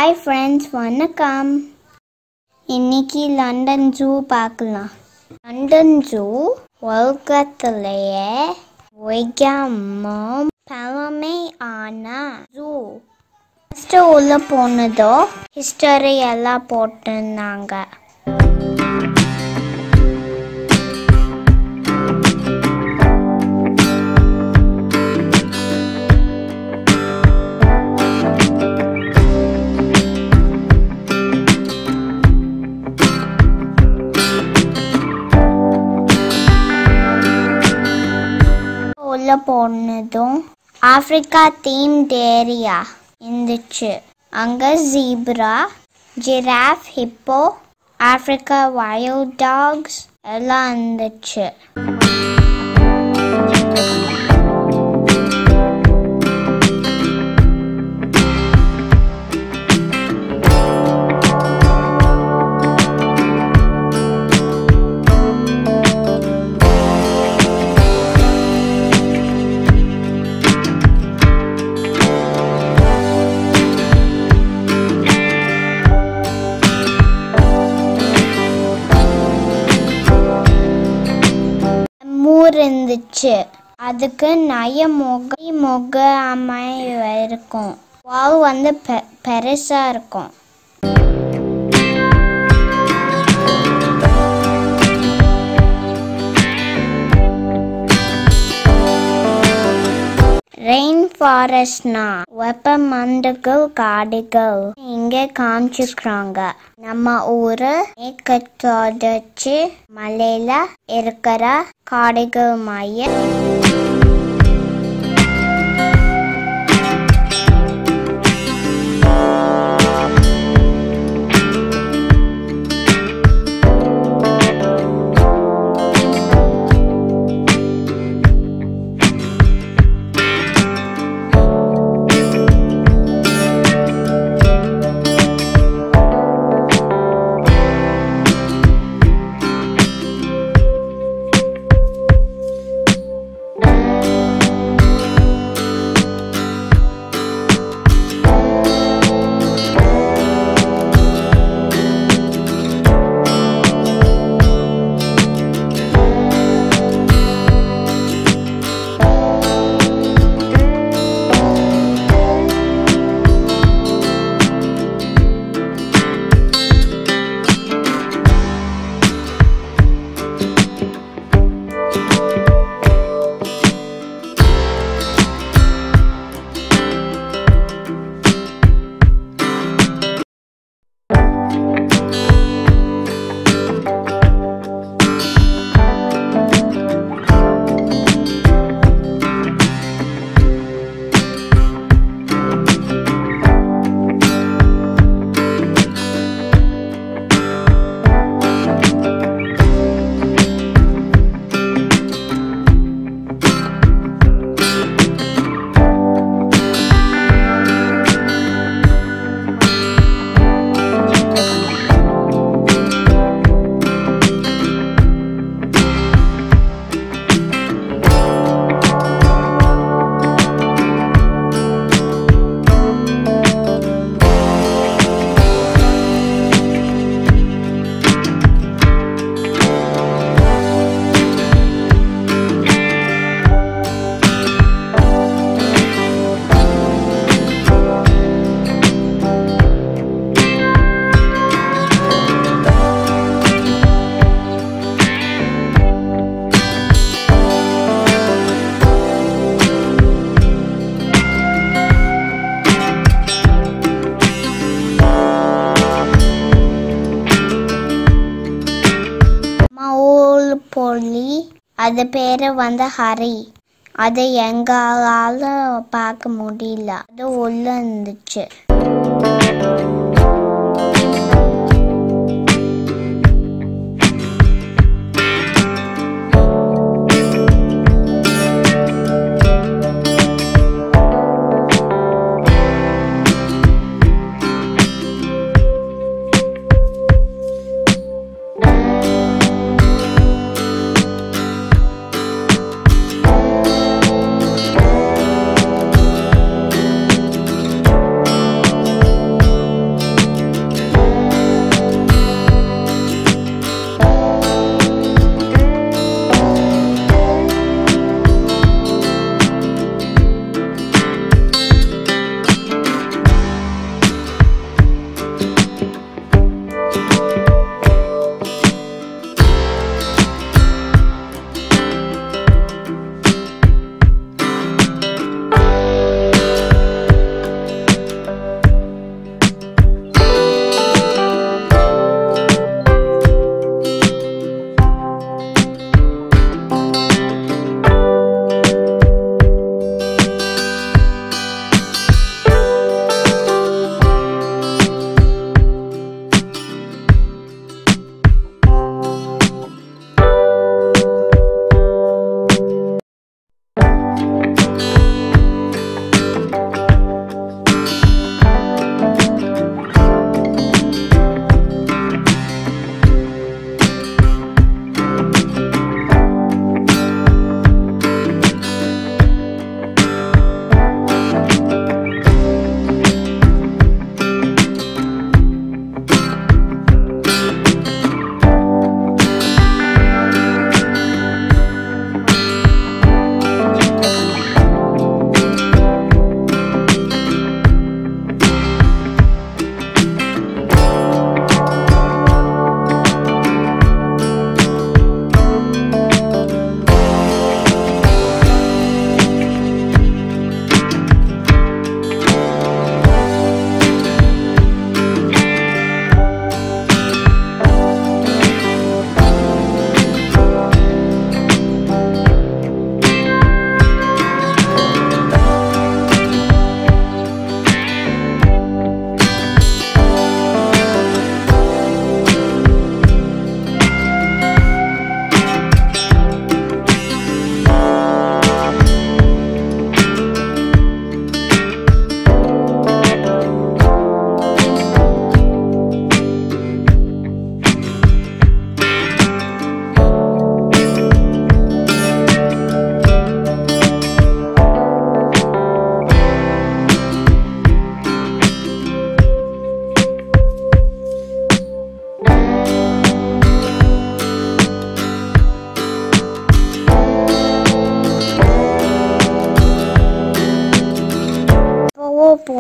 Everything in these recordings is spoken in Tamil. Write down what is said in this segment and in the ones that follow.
ஹாய் ஃப்ரெண்ட்ஸ் வணக்கம் இன்னைக்கு லண்டன் ஜூ பார்க்கலாம் லண்டன் ஜூ உலகத்திலேயே மிகவும் பழமையான ஜூ ஃபஸ்ட்டு உள்ளே போனதோ ஹிஸ்டரி எல்லாம் போட்டிருந்தாங்க உள்ள போனதும் ஆப்பிரிக்கா தீம்ட் ஏரியா இருந்துச்சு அங்க zebra giraffe hippo Africa wild dogs எல்லாம் இருந்துச்சு மூர் இருந்துச்சு அதுக்கு நய முக முக அமை இருக்கும் வால் வந்து பெ பெருசா இருக்கும் ரெயின் ஃபாரஸ்ட்னா வெப்பமண்டகள் காடுகள் இங்கே காமிச்சிருக்காங்க நம்ம ஊரு மேற்கத்தொடர்ச்சி மலையில இருக்கிற காடுகள் மைய மவுல் பொலி அது பேரு வந்து ஹரி அது எங்களால பார்க்க முடியல அது உள்ள இருந்துச்சு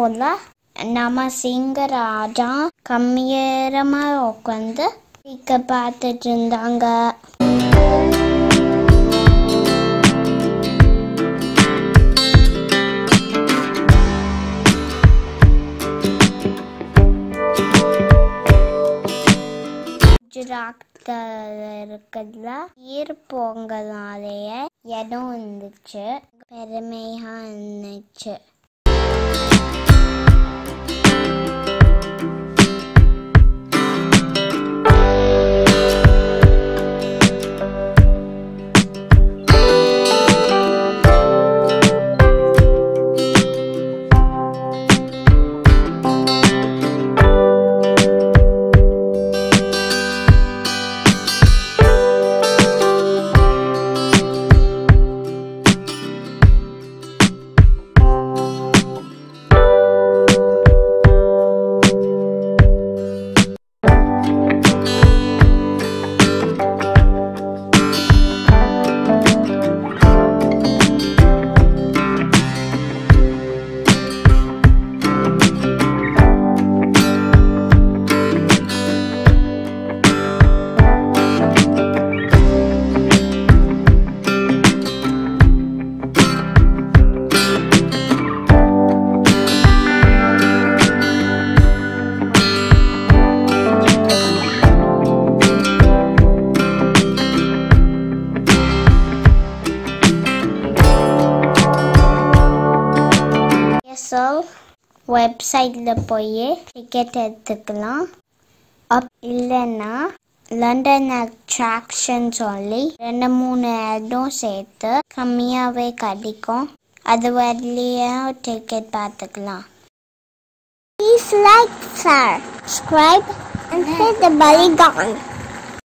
போல நம்ம சிங்கராஜா கம்மியரமா உட்காந்து இக்க பார்த்துட்டு இருந்தாங்க குஜராத்தில் இருக்கிறதுல ஈர் பொங்கலாலேயே இடம் இருந்துச்சு பெருமையா இருந்துச்சு எஸ்எல் வெப்சைட்டில் போய் டிக்கெட் எடுத்துக்கலாம் அப் இல்லைன்னா லண்டன் அட்ராக்ஷன் சொல்லி ரெண்டு மூணு இடம் சேர்த்து கம்மியாகவே கிடைக்கும் அது வரலையும் டிக்கெட் பார்த்துக்கலாம் Please like, share, subscribe, and hit the bell icon.